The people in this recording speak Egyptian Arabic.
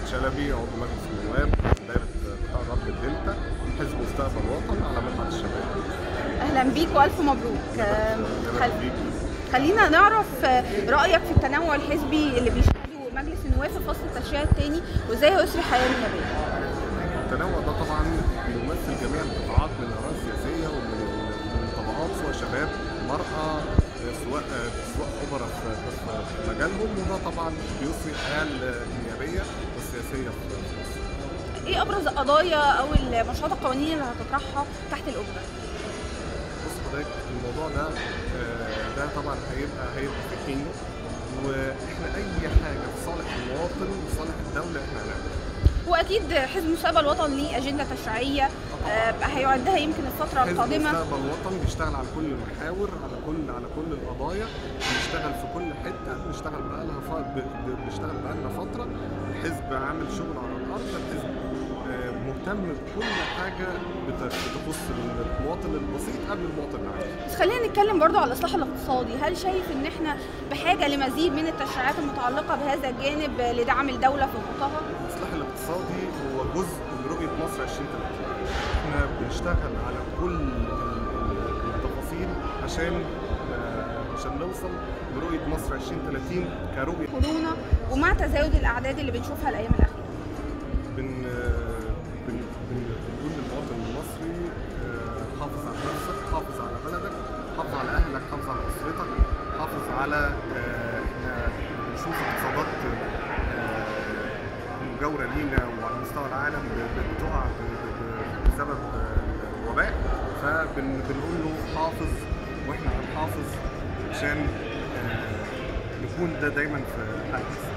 شلبي عضو مجلس النواب دايرة قطاع غرب الدلتا حزب مستقبل وطن على مدحت الشباب اهلا بيك والف مبروك آم، خل... أهلا بيكي. خلينا نعرف آه، رايك في التنوع الحزبي اللي بيشهده مجلس النواب في فصل التشريع الثاني وازاي هيسري الحياه النيابيه التنوع ده طبعا بيمثل جميع القطاعات من الاراء السياسيه ومن من الطبقات سواء شباب مراه سواء سواء خبراء في في مجالهم وده طبعا بيسري الحياه النيابيه والسياسيه في مصر. ايه ابرز القضايا او المشروعات القوانين اللي هتطرحها تحت الأجرة؟ بص حضرتك الموضوع ده آه، ده طبعا هيبقى هيبقى في حينه واحنا اي حاجه في صالح المواطن وصالح الدوله احنا هنعملها واكيد حزب مستقبل وطن ليه اجنده تشريعيه آه، هيعدها يمكن الفتره حزب القادمه مستقبل الوطن بيشتغل على كل المحاور على كل على كل القضايا بنشتغل في كل حته بنشتغل بقالها ف... ب... ب- بنشتغل بقالنا فتره الحزب عامل شغل على الارض الحزب آه، مهتم بكل حاجه بت- بتخص المواطن البسيط قبل المواطن العادي بس خلينا نتكلم برضو على الاصلاح الاقتصادي هل شايف ان احنا بحاجه لمزيد من التشريعات المتعلقه بهذا الجانب لدعم الدوله في خططها الاصلاح الاقتصادي هو جزء من رؤيه مصر 2030 احنا بنشتغل على كل ال- التفاصيل عشان آه، عشان نوصل لرؤيه مصر 2030 كرؤيه كورونا ومع تزايد الاعداد اللي بنشوفها الايام الاخيره بن بن بن- بنقول للمواطن المصري آه، حافظ على نفسك حافظ على بلدك حافظ على اهلك حافظ على اسرتك حافظ على آه، احنا بنشوف اقتصادات آه، مجاوره لينا وعلى مستوى العالم ب- ب- بتقع ب- ب- بسبب آه، الوباء فبنقول له حافظ واحنا هنحافظ عشان آه، نكون ده دايما في حال